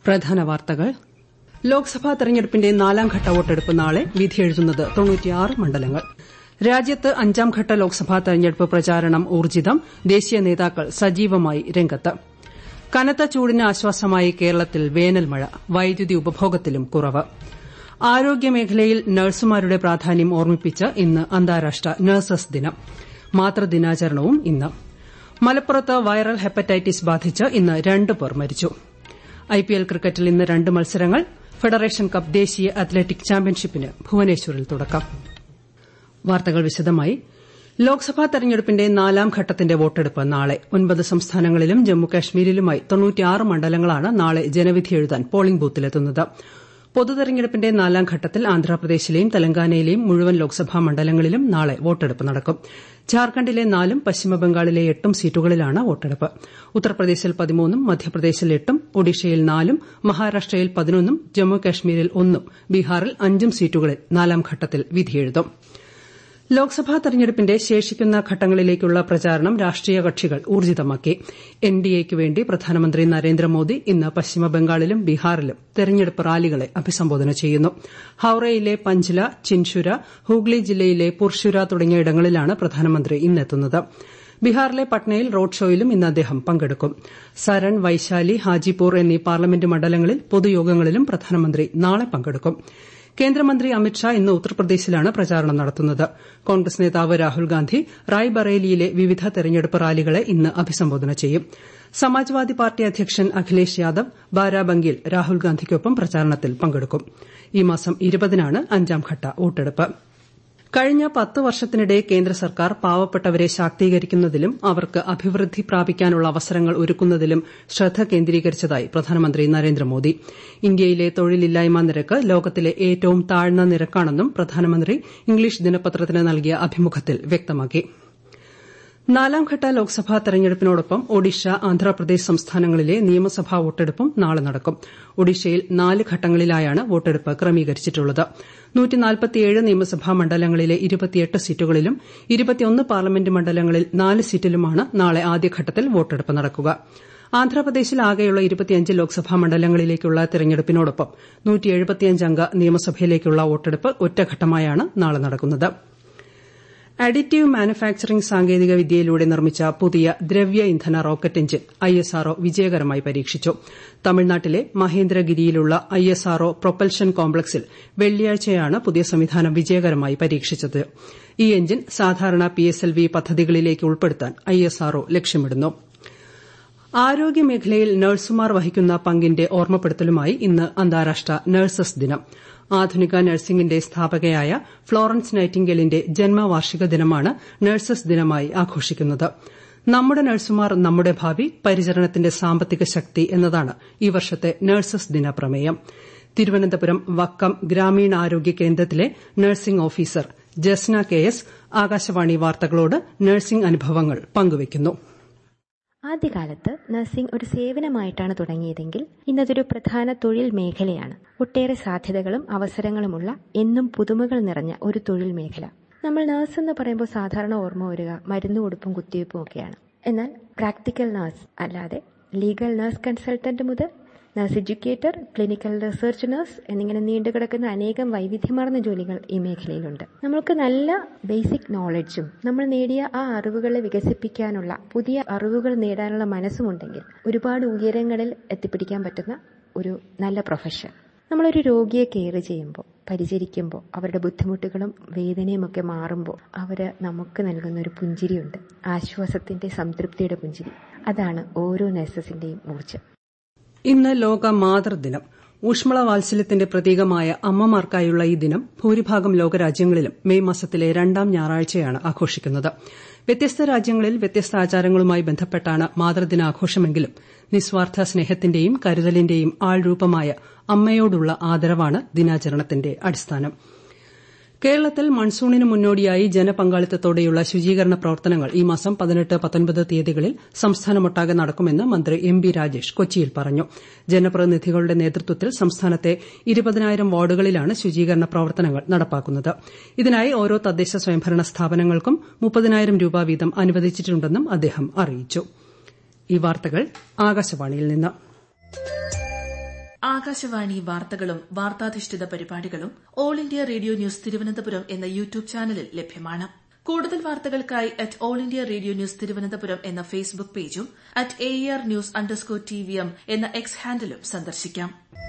പ്രധാന വാർത്തകൾ ലോക്സഭാ തെരഞ്ഞെടുപ്പിന്റെ നാലാംഘട്ട വോട്ടെടുപ്പ് നാളെ വിധിയെഴുതുന്നത് മണ്ഡലങ്ങൾ രാജ്യത്ത് അഞ്ചാംഘട്ട ലോക്സഭാ തെരഞ്ഞെടുപ്പ് പ്രചാരണം ഊർജ്ജിതം ദേശീയ നേതാക്കൾ സജീവമായി രംഗത്ത് കനത്ത ചൂടിന് ആശ്വാസമായി കേരളത്തിൽ വേനൽ മഴ വൈദ്യുതി ഉപഭോഗത്തിലും കുറവ് ആരോഗ്യമേഖലയിൽ നഴ്സുമാരുടെ പ്രാധാന്യം ഓർമ്മിപ്പിച്ച് ഇന്ന് അന്താരാഷ്ട്ര നഴ്സസ് ദിനം മാതൃദിനാചരണവും ഇന്ന് മലപ്പുറത്ത് വൈറൽ ഹെപ്പറ്റൈറ്റിസ് ബാധിച്ച് ഇന്ന് രണ്ട് പേർ മരിച്ചു ഐപിഎൽ ക്രിക്കറ്റിൽ ഇന്ന് രണ്ട് മത്സരങ്ങൾ ഫെഡറേഷൻ കപ്പ് ദേശീയ അത്ലറ്റിക് ചാമ്പ്യൻഷിപ്പിന് ഭുവനേശ്വറിൽ തുടക്കം വാർത്തകൾ വിശദമായി ലോക്സഭാ തെരഞ്ഞെടുപ്പിന്റെ നാലാം ഘട്ടത്തിന്റെ വോട്ടെടുപ്പ് നാളെ ഒൻപത് സംസ്ഥാനങ്ങളിലും ജമ്മുകാശ്മീരിലുമായി മണ്ഡലങ്ങളാണ് നാളെ ജനവിധി എഴുതാൻ പോളിംഗ് ബൂത്തിലെത്തുന്നത് പൊതുതെരഞ്ഞെടുപ്പിന്റെ നാലാം ഘട്ടത്തിൽ ആന്ധ്രാപ്രദേശിലെയും തെലങ്കാനയിലെയും മുഴുവൻ ലോക്സഭാ മണ്ഡലങ്ങളിലും നാളെ വോട്ടെടുപ്പ് നടക്കും ഝാർഖണ്ഡിലെ നാലും പശ്ചിമബംഗാളിലെ എട്ടും സീറ്റുകളിലാണ് വോട്ടെടുപ്പ് ഉത്തർപ്രദേശിൽ പതിമൂന്നും മധ്യപ്രദേശിൽ എട്ടും ഒഡീഷയിൽ നാലും മഹാരാഷ്ട്രയിൽ പതിനൊന്നും ജമ്മുകാശ്മീരിൽ ഒന്നും ബീഹാറിൽ അഞ്ചും സീറ്റുകളിൽ നാലാം ഘട്ടത്തിൽ വിധിയെഴുതും ലോക്സഭാ തെരഞ്ഞെടുപ്പിന്റെ ശേഷിക്കുന്ന ഘട്ടങ്ങളിലേക്കുള്ള പ്രചാരണം രാഷ്ട്രീയ കക്ഷികൾ ഊർജ്ജിതമാക്കി എൻഡിഎയ്ക്ക് വേണ്ടി പ്രധാനമന്ത്രി നരേന്ദ്രമോദി ഇന്ന് പശ്ചിമബംഗാളിലും ബീഹാറിലും തെരഞ്ഞെടുപ്പ് റാലികളെ അഭിസംബോധന ചെയ്യുന്നു ഹൌറയിലെ പഞ്ച്ല ചിൻഷുര ഹൂഗ്ലി ജില്ലയിലെ പുർഷുര തുടങ്ങിയ ഇടങ്ങളിലാണ് പ്രധാനമന്ത്രി ഇന്നെത്തുന്നത് ബീഹാറിലെ പട്നയിൽ റോഡ് ഷോയിലും ഇന്ന് അദ്ദേഹം പങ്കെടുക്കും സരൺ വൈശാലി ഹാജിപൂർ എന്നീ പാർലമെന്റ് മണ്ഡലങ്ങളിൽ പൊതുയോഗങ്ങളിലും പ്രധാനമന്ത്രി നാളെ പങ്കെടുക്കും കേന്ദ്രമന്ത്രി അമിത്ഷാ ഇന്ന് ഉത്തർപ്രദേശിലാണ് പ്രചാരണം നടത്തുന്നത് കോൺഗ്രസ് നേതാവ് രാഹുൽഗാന്ധി റായ്ബറേലിയിലെ വിവിധ തെരഞ്ഞെടുപ്പ് റാലികളെ ഇന്ന് അഭിസംബോധന ചെയ്യും സമാജ്വാദി പാർട്ടി അധ്യക്ഷൻ അഖിലേഷ് യാദവ് ബാരാബങ്കിയിൽ രാഹുൽഗാന്ധിക്കൊപ്പം പ്രചാരണത്തിൽ പങ്കെടുക്കും ഈ മാസം ഇരുപതിനാണ് അഞ്ചാംഘട്ട വോട്ടെടുപ്പ് കഴിഞ്ഞ പത്ത് വർഷത്തിനിടെ കേന്ദ്ര സർക്കാർ പാവപ്പെട്ടവരെ ശാക്തീകരിക്കുന്നതിലും അവർക്ക് അഭിവൃദ്ധി പ്രാപിക്കാനുള്ള അവസരങ്ങൾ ഒരുക്കുന്നതിലും ശ്രദ്ധ കേന്ദ്രീകരിച്ചതായി പ്രധാനമന്ത്രി നരേന്ദ്രമോദി ഇന്ത്യയിലെ തൊഴിലില്ലായ്മ നിരക്ക് ലോകത്തിലെ ഏറ്റവും താഴ്ന്ന നിരക്കാണെന്നും പ്രധാനമന്ത്രി ഇംഗ്ലീഷ് ദിനപത്രത്തിന് നൽകിയ അഭിമുഖത്തിൽ വ്യക്തമാക്കി നാലാംഘട്ട ലോക്സഭാ തെരഞ്ഞെടുപ്പിനോടൊപ്പം ഒഡീഷ ആന്ധ്രാപ്രദേശ് സംസ്ഥാനങ്ങളിലെ നിയമസഭാ വോട്ടെടുപ്പും നാളെ നടക്കും ഒഡീഷയിൽ നാല് ഘട്ടങ്ങളിലായാണ് വോട്ടെടുപ്പ് ക്രമീകരിച്ചിട്ടുള്ളത് നിയമസഭാ മണ്ഡലങ്ങളിലെ സീറ്റുകളിലും പാർലമെന്റ് മണ്ഡലങ്ങളിൽ നാല് സീറ്റിലുമാണ് നാളെ ആദ്യഘട്ടത്തിൽ വോട്ടെടുപ്പ് നടക്കുക ആന്ധ്രാപ്രദേശിൽ ആകെയുള്ള ലോക്സഭാ മണ്ഡലങ്ങളിലേക്കുള്ള തെരഞ്ഞെടുപ്പിനോടൊപ്പം അംഗ നിയമസഭയിലേക്കുള്ള വോട്ടെടുപ്പ് ഒറ്റഘട്ടമായാണ് നാളെ നടക്കുന്നത് അഡിറ്റീവ് മാനുഫാക്ചറിംഗ് സാങ്കേതിക വിദ്യയിലൂടെ നിർമ്മിച്ച പുതിയ ദ്രവ്യ ഇന്ധന റോക്കറ്റ് എഞ്ചിൻ ഐഎസ്ആർഒ വിജയകരമായി പരീക്ഷിച്ചു തമിഴ്നാട്ടിലെ മഹേന്ദ്രഗിരിയിലുള്ള ഐഎസ്ആർഒ പ്രൊപ്പൽഷൻ കോംപ്ലക്സിൽ വെള്ളിയാഴ്ചയാണ് പുതിയ സംവിധാനം വിജയകരമായി പരീക്ഷിച്ചത് ഈ എഞ്ചിൻ സാധാരണ പിഎസ്എൽവി പദ്ധതികളിലേക്ക് ഉൾപ്പെടുത്താൻ ഐഎസ്ആർഒ ലക്ഷ്യമിടുന്നു ആരോഗ്യമേഖലയിൽ നഴ്സുമാർ വഹിക്കുന്ന പങ്കിന്റെ ഓർമ്മപ്പെടുത്തലുമായി ഇന്ന് അന്താരാഷ്ട്ര നഴ്സസ് ദിനം ആധുനിക നഴ്സിംഗിന്റെ സ്ഥാപകയായ ഫ്ളോറൻസ് നൈറ്റിംഗേലിന്റെ ജന്മവാർഷിക ദിനമാണ് നഴ്സസ് ദിനമായി ആഘോഷിക്കുന്നത് നമ്മുടെ നഴ്സുമാർ നമ്മുടെ ഭാവി പരിചരണത്തിന്റെ സാമ്പത്തിക ശക്തി എന്നതാണ് ഈ വർഷത്തെ നഴ്സസ് ദിന പ്രമേയം തിരുവനന്തപുരം വക്കം ഗ്രാമീണാരോഗ്യ കേന്ദ്രത്തിലെ nursing officer Jasna K S Akashvani വാർത്തകളോട് നഴ്സിംഗ് അനുഭവങ്ങൾ പങ്കുവയ്ക്കുന്നു ആദ്യകാലത്ത് നഴ്സിംഗ് ഒരു സേവനമായിട്ടാണ് തുടങ്ങിയതെങ്കിൽ ഇന്നതൊരു പ്രധാന തൊഴിൽ മേഖലയാണ് ഒട്ടേറെ സാധ്യതകളും അവസരങ്ങളുമുള്ള എന്നും പുതുമകൾ നിറഞ്ഞ ഒരു തൊഴിൽ മേഖല നമ്മൾ നഴ്സ് എന്ന് പറയുമ്പോൾ സാധാരണ ഓർമ്മ വരിക മരുന്ന് കൊടുപ്പും കുത്തിവയ്പ്പും ഒക്കെയാണ് എന്നാൽ പ്രാക്ടിക്കൽ നഴ്സ് അല്ലാതെ ലീഗൽ നഴ്സ് കൺസൾട്ടന്റ് മുതൽ nurse educator clinical research nurse എന്നിങ്ങനെ നീണ്ടുകിടക്കുന്ന അനേകം വൈവിധ്യമാർന്ന ജോലികൾ ഈ മേഖലയിലുണ്ട് നമ്മൾക്ക് നല്ല ബേസിക് നോളജും നമ്മൾ നേടിയ ആ അറിവുകളെ വികസിപ്പിക്കാനുള്ള പുതിയ അറിവുകൾ നേടാനുള്ള മനസ്സുമുണ്ടെങ്കിൽ ഒരുപാട് ഉയരങ്ങളിൽ എത്തിപ്പിടിക്കാൻ പറ്റുന്ന ഒരു നല്ല പ്രൊഫഷൻ നമ്മളൊരു രോഗിയെ കെയർ ചെയ്യുമ്പോൾ പരിചരിക്കുമ്പോൾ അവരുടെ ബുദ്ധിമുട്ടുകളും വേദനയും ഒക്കെ മാറുമ്പോൾ അവർ നമുക്ക് നൽകുന്ന ഒരു പുഞ്ചിരിയുണ്ട് ആശ്വാസത്തിന്റെ സംതൃപ്തിയുടെ പുഞ്ചിരി അതാണ് ഓരോ നഴ്സസിന്റെയും ഊർജ്ജം ഇന്ന് ലോക മാതൃദിനം ഊഷ്മള വാത്സല്യത്തിന്റെ പ്രതീകമായ അമ്മമാർക്കായുള്ള ഈ ദിനം ഭൂരിഭാഗം ലോകരാജ്യങ്ങളിലും മെയ് മാസത്തിലെ രണ്ടാം ഞായറാഴ്ചയാണ് ആഘോഷിക്കുന്നത് വ്യത്യസ്ത രാജ്യങ്ങളിൽ വ്യത്യസ്ത ആചാരങ്ങളുമായി ബന്ധപ്പെട്ടാണ് മാതൃദിനാഘോഷമെങ്കിലും നിസ്വാർത്ഥ സ്നേഹത്തിന്റെയും കരുതലിന്റെയും ആൾരൂപമായ അമ്മയോടുള്ള ആദരവാണ് ദിനാചരണത്തിന്റെ അടിസ്ഥാനം കേരളത്തിൽ മൺസൂണിന് മുന്നോടിയായി ജനപങ്കാളിത്തത്തോടെയുള്ള ശുചീകരണ പ്രവർത്തനങ്ങൾ ഈ മാസം പതിനെട്ട് പത്തൊൻപത് തീയതികളിൽ സംസ്ഥാനമൊട്ടാകെ നടക്കുമെന്ന് മന്ത്രി എം ബി രാജേഷ് കൊച്ചിയിൽ പറഞ്ഞു ജനപ്രതിനിധികളുടെ നേതൃത്വത്തിൽ സംസ്ഥാനത്തെ ഇരുപതിനായിരം വാർഡുകളിലാണ് ശുചീകരണ പ്രവർത്തനങ്ങൾ നടപ്പാക്കുന്നത് ഇതിനായി ഓരോ തദ്ദേശ സ്വയംഭരണ സ്ഥാപനങ്ങൾക്കും മുപ്പതിനായിരം രൂപ വീതം അനുവദിച്ചിട്ടുണ്ടെന്നും അദ്ദേഹം അറിയിച്ചു ഈ വാർത്തകൾ ആകാശവാണിയിൽ നിന്ന് ആകാശവാണി വാർത്തകളും വാർത്താധിഷ്ഠിത പരിപാടികളും all India radio news Thiruvananthapuram എന്ന യൂട്യൂബ് ചാനലിൽ ലഭ്യമാണ് കൂടുതൽ വാർത്തകൾക്കായി at all India radio news Thiruvananthapuram എന്ന ഫേസ്ബുക്ക് പേജും at A R news underscore T V M എന്ന എക്സ് ഹാൻഡിലും സന്ദർശിക്കാം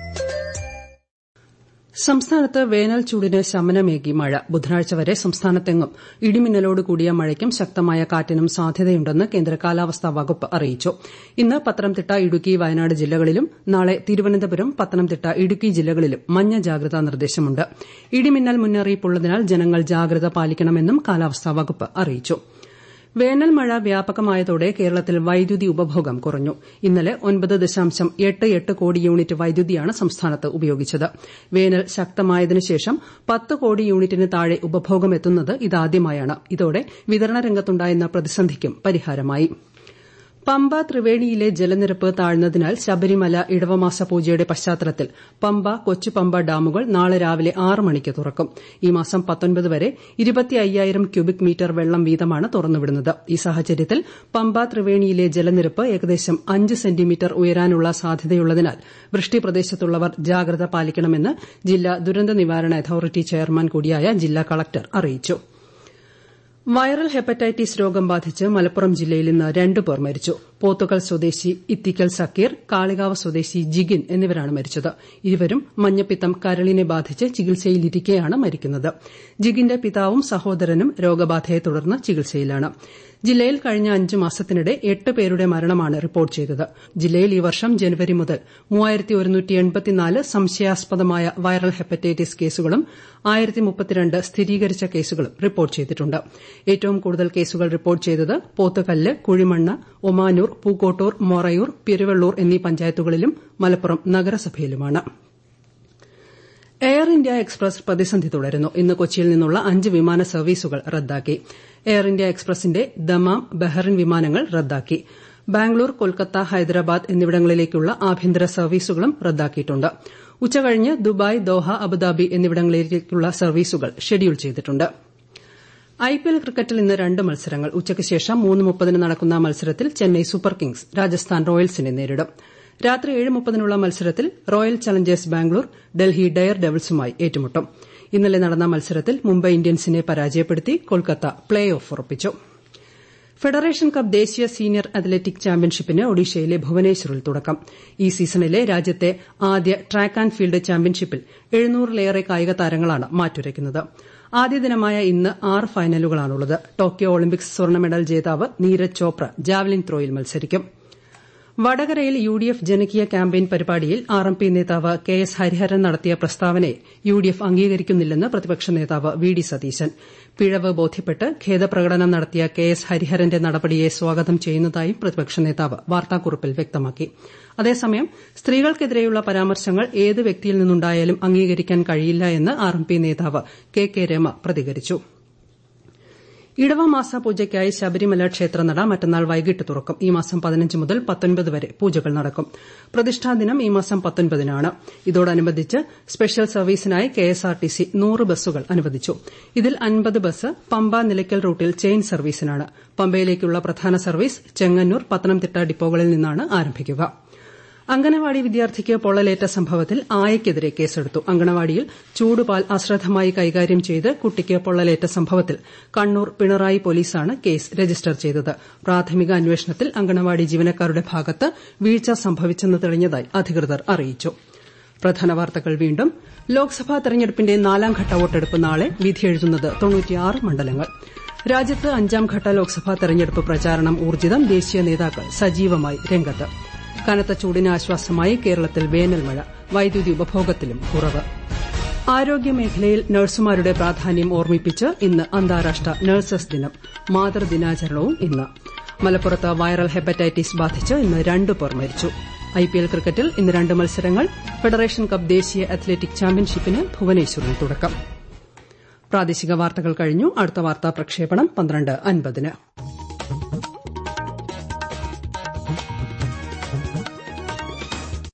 സംസ്ഥാനത്ത് വേനൽ ചൂടിന് ശമനമേകി മഴ ബുധനാഴ്ച വരെ സംസ്ഥാനത്തെങ്ങും ഇടിമിന്നലോട് കൂടിയ മഴയ്ക്കും ശക്തമായ കാറ്റിനും സാധ്യതയുണ്ടെന്ന് കേന്ദ്ര കാലാവസ്ഥാ വകുപ്പ് അറിയിച്ചു ഇന്ന് പത്തനംതിട്ട ഇടുക്കി വയനാട് ജില്ലകളിലും നാളെ തിരുവനന്തപുരം പത്തനംതിട്ട ഇടുക്കി ജില്ലകളിലും മഞ്ഞ ജാഗ്രതാ നിർദ്ദേശമുണ്ട് ഇടിമിന്നൽ മുന്നറിയിപ്പുള്ളതിനാൽ ജനങ്ങൾ ജാഗ്രത പാലിക്കണമെന്നും കാലാവസ്ഥാ വകുപ്പ് അറിയിച്ചു വേനൽ മഴ വ്യാപകമായതോടെ കേരളത്തിൽ വൈദ്യുതി ഉപഭോഗം കുറഞ്ഞു ഇന്നലെ ഒൻപത് ദശാംശം എട്ട് എട്ട് കോടി യൂണിറ്റ് വൈദ്യുതിയാണ് സംസ്ഥാനത്ത് ഉപയോഗിച്ചത് വേനൽ ശക്തമായതിനുശേഷം പത്ത് കോടി യൂണിറ്റിന് താഴെ ഉപഭോഗം എത്തുന്നത് ഇതാദ്യമായാണ് ഇതോടെ വിതരണ രംഗത്തുണ്ടായിരുന്ന പ്രതിസന്ധിക്കും പരിഹാരമായി പമ്പ ത്രിവേണിയിലെ ജലനിരപ്പ് താഴ്ന്നതിനാൽ ശബരിമല ഇടവമാസ പൂജയുടെ പശ്ചാത്തലത്തിൽ പമ്പ കൊച്ചുപമ്പ ഡാമുകൾ നാളെ രാവിലെ ആറ് മണിക്ക് തുറക്കും ഈ മാസം പത്തൊൻപത് വരെ ഇരുപത്തിയ്യായിരം ക്യൂബിക് മീറ്റർ വെള്ളം വീതമാണ് തുറന്നുവിടുന്നത് ഈ സാഹചര്യത്തിൽ പമ്പ ത്രിവേണിയിലെ ജലനിരപ്പ് ഏകദേശം അഞ്ച് സെന്റിമീറ്റർ ഉയരാനുള്ള സാധ്യതയുള്ളതിനാൽ വൃഷ്ടി പ്രദേശത്തുള്ളവർ ജാഗ്രത പാലിക്കണമെന്ന് ജില്ലാ ദുരന്ത നിവാരണ അതോറിറ്റി ചെയർമാൻ കൂടിയായ ജില്ലാ കളക്ടർ അറിയിച്ചു വൈറൽ ഹെപ്പറ്റൈറ്റിസ് രോഗം ബാധിച്ച് മലപ്പുറം ജില്ലയിൽ ഇന്ന് രണ്ട് പേർ മരിച്ചു പോത്തുകൽ സ്വദേശി ഇത്തിക്കൽ സക്കീർ കാളികാവ് സ്വദേശി ജിഗിൻ എന്നിവരാണ് മരിച്ചത് ഇരുവരും മഞ്ഞപ്പിത്തം കരളിനെ ബാധിച്ച് ചികിത്സയിലിരിക്കെയാണ് മരിക്കുന്നത് ജിഗിന്റെ പിതാവും സഹോദരനും രോഗബാധയെ തുടർന്ന് ചികിത്സയിലാണ് ജില്ലയിൽ കഴിഞ്ഞ അഞ്ച് മാസത്തിനിടെ എട്ട് പേരുടെ മരണമാണ് റിപ്പോർട്ട് ചെയ്തത് ജില്ലയിൽ ഈ വർഷം ജനുവരി മുതൽ സംശയാസ്പദമായ വൈറൽ ഹെപ്പറ്റൈറ്റിസ് കേസുകളും സ്ഥിരീകരിച്ച കേസുകളും റിപ്പോർട്ട് ചെയ്തിട്ടുണ്ട് ഏറ്റവും കൂടുതൽ കേസുകൾ റിപ്പോർട്ട് ചെയ്തത് പോത്തുകല്ല് കുഴിമണ്ണ് ഒമാനൂർ പൂക്കോട്ടൂർ മൊറയൂർ പെരുവള്ളൂർ എന്നീ പഞ്ചായത്തുകളിലും മലപ്പുറം നഗരസഭയിലുമാണ് എയർ ഇന്ത്യ എക്സ്പ്രസ് പ്രതിസന്ധി തുടരുന്നു ഇന്ന് കൊച്ചിയിൽ നിന്നുള്ള അഞ്ച് വിമാന സർവീസുകൾ റദ്ദാക്കി എയർ ഇന്ത്യ എക്സ്പ്രസിന്റെ ദമാം ബഹറിൻ വിമാനങ്ങൾ റദ്ദാക്കി ബാംഗ്ലൂർ കൊൽക്കത്ത ഹൈദരാബാദ് എന്നിവിടങ്ങളിലേക്കുള്ള ആഭ്യന്തര സർവീസുകളും റദ്ദാക്കിയിട്ടുണ്ട് ഉച്ചകഴിഞ്ഞ് ദുബായ് ദോഹ അബുദാബി എന്നിവിടങ്ങളിലേക്കുള്ള സർവീസുകൾ ഷെഡ്യൂൾ ചെയ്തിട്ടുണ്ട് ഐപിഎൽ ക്രിക്കറ്റിൽ ഇന്ന് രണ്ട് മത്സരങ്ങൾ ഉച്ചയ്ക്ക് ശേഷം മൂന്ന് മുപ്പതിന് നടക്കുന്ന മത്സരത്തിൽ ചെന്നൈ സൂപ്പർ കിങ്സ് രാജസ്ഥാൻ റോയൽസിനെ നേരിടും രാത്രി ഏഴ് മുപ്പതിനുള്ള മത്സരത്തിൽ Royal Challengers Bangalore Delhi Dare ഡെവിൾസുമായി ഏറ്റുമുട്ടും ഇന്നലെ നടന്ന മത്സരത്തിൽ മുംബൈ ഇന്ത്യൻസിനെ പരാജയപ്പെടുത്തി കൊൽക്കത്ത പ്ലേ ഓഫ് ഉറപ്പിച്ചു ഫെഡറേഷൻ കപ്പ് ദേശീയ സീനിയർ അത്ലറ്റിക് ചാമ്പ്യൻഷിപ്പിന് ഒഡീഷയിലെ ഭുവനേശ്വറിൽ തുടക്കം ഈ സീസണിലെ രാജ്യത്തെ ആദ്യ ട്രാക്ക് ആന്റ് ഫീൽഡ് ചാമ്പ്യൻഷിപ്പിൽ എഴുന്നൂറിലേറെ കായിക താരങ്ങളാണ് മാറ്റുരയ്ക്കുന്നത് ആദ്യ ദിനമായ ഇന്ന് ആറ് ഫൈനലുകളാണുള്ളത് ടോക്കിയോ ഒളിമ്പിക്സ് സ്വർണ്ണ മെഡൽ ജേതാവ് നീരജ് ചോപ്ര ജാവലിൻ ത്രോയിൽ മത്സരിക്കും വടകരയിൽ യു ഡി എഫ് ജനകീയ ക്യാമ്പയിൻ പരിപാടിയിൽ ആർ എം പി നേതാവ് കെ എസ് ഹരിഹരൻ നടത്തിയ പ്രസ്താവനയെ യു ഡി എഫ് അംഗീകരിക്കുന്നില്ലെന്ന് പ്രതിപക്ഷ നേതാവ് വി ഡി സതീശൻ പിഴവ് ബോധ്യപ്പെട്ട് ഖേദപ്രകടനം നടത്തിയ കെ എസ് ഹരിഹരന്റെ നടപടിയെ സ്വാഗതം ചെയ്യുന്നതായും പ്രതിപക്ഷ നേതാവ് വാർത്താക്കുറിപ്പിൽ വ്യക്തമാക്കി അതേസമയം സ്ത്രീകൾക്കെതിരെയുള്ള പരാമർശങ്ങൾ ഏത് വ്യക്തിയിൽ നിന്നുണ്ടായാലും അംഗീകരിക്കാൻ കഴിയില്ല എന്ന് ആർ എം പി നേതാവ് കെ കെ രമ പ്രതികരിച്ചു ഇടവമാസ പൂജയ്ക്കായി ശബരിമല ക്ഷേത്രനട മറ്റന്നാൾ വൈകിട്ട് തുറക്കും ഈ മാസം പതിനഞ്ച് മുതൽ പത്തൊൻപത് വരെ പൂജകൾ നടക്കും പ്രതിഷ്ഠാ ദിനം ഈ മാസം പത്തൊൻപതിനാണ് ഇതോടനുബന്ധിച്ച് സ്പെഷ്യൽ സർവീസിനായി കെഎസ്ആർടിസി നൂറ് ബസ്സുകൾ അനുവദിച്ചു ഇതിൽ അൻപത് ബസ് പമ്പ നിലയ്ക്കൽ റൂട്ടിൽ ചെയിൻ സർവീസിനാണ് പമ്പയിലേക്കുള്ള പ്രധാന സർവീസ് ചെങ്ങന്നൂർ പത്തനംതിട്ട ഡിപ്പോകളിൽ നിന്നാണ് ആരംഭിക്കുക അങ്കണവാടി വിദ്യാർത്ഥിക്ക് പൊള്ളലേറ്റ സംഭവത്തിൽ ആയയ്ക്കെതിരെ കേസെടുത്തു അങ്കണവാടിയിൽ ചൂടുപാൽ അശ്രദ്ധമായി കൈകാര്യം ചെയ്ത് കുട്ടിക്ക് പൊള്ളലേറ്റ സംഭവത്തിൽ കണ്ണൂർ പിണറായി പോലീസാണ് കേസ് രജിസ്റ്റർ ചെയ്തത് പ്രാഥമിക അന്വേഷണത്തിൽ അങ്കണവാടി ജീവനക്കാരുടെ ഭാഗത്ത് വീഴ്ച സംഭവിച്ചെന്ന് തെളിഞ്ഞതായി അധികൃതർ അറിയിച്ചു പ്രധാന വാർത്തകൾ വീണ്ടും ലോക്സഭാ തെരഞ്ഞെടുപ്പിന്റെ നാലാംഘട്ട വോട്ടെടുപ്പ് നാളെ വിധിയെഴുതുന്നത് തൊണ്ണൂറ്റിയാറ് മണ്ഡലങ്ങൾ രാജ്യത്ത് അഞ്ചാംഘട്ട ലോക്സഭാ തെരഞ്ഞെടുപ്പ് പ്രചാരണം ഊർജ്ജിതം ദേശീയ നേതാക്കൾ സജീവമായി രംഗത്ത് കനത്ത ചൂടിന് ആശ്വാസമായി കേരളത്തിൽ വേനൽ മഴ വൈദ്യുതി ഉപഭോഗത്തിലും കുറവ് ആരോഗ്യമേഖലയിൽ നഴ്സുമാരുടെ പ്രാധാന്യം ഓർമ്മിപ്പിച്ച് ഇന്ന് അന്താരാഷ്ട്ര നഴ്സസ് ദിനം മാതൃദിനാചരണവും ഇന്ന് മലപ്പുറത്ത് വൈറൽ ഹെപ്പറ്റൈറ്റിസ് ബാധിച്ച് ഇന്ന് രണ്ടു പേർ മരിച്ചു ഐപിഎൽ ക്രിക്കറ്റിൽ ഇന്ന് രണ്ട് മത്സരങ്ങൾ ഫെഡറേഷൻ കപ്പ് ദേശീയ അത്ലറ്റിക് ചാമ്പ്യൻഷിപ്പിന് ഭുവനേശ്വറിൽ തുടക്കം പ്രാദേശിക വാർത്തകൾ കഴിഞ്ഞു അടുത്ത വാർത്താ പ്രക്ഷേപണം പന്ത്രണ്ട് അൻപതിന്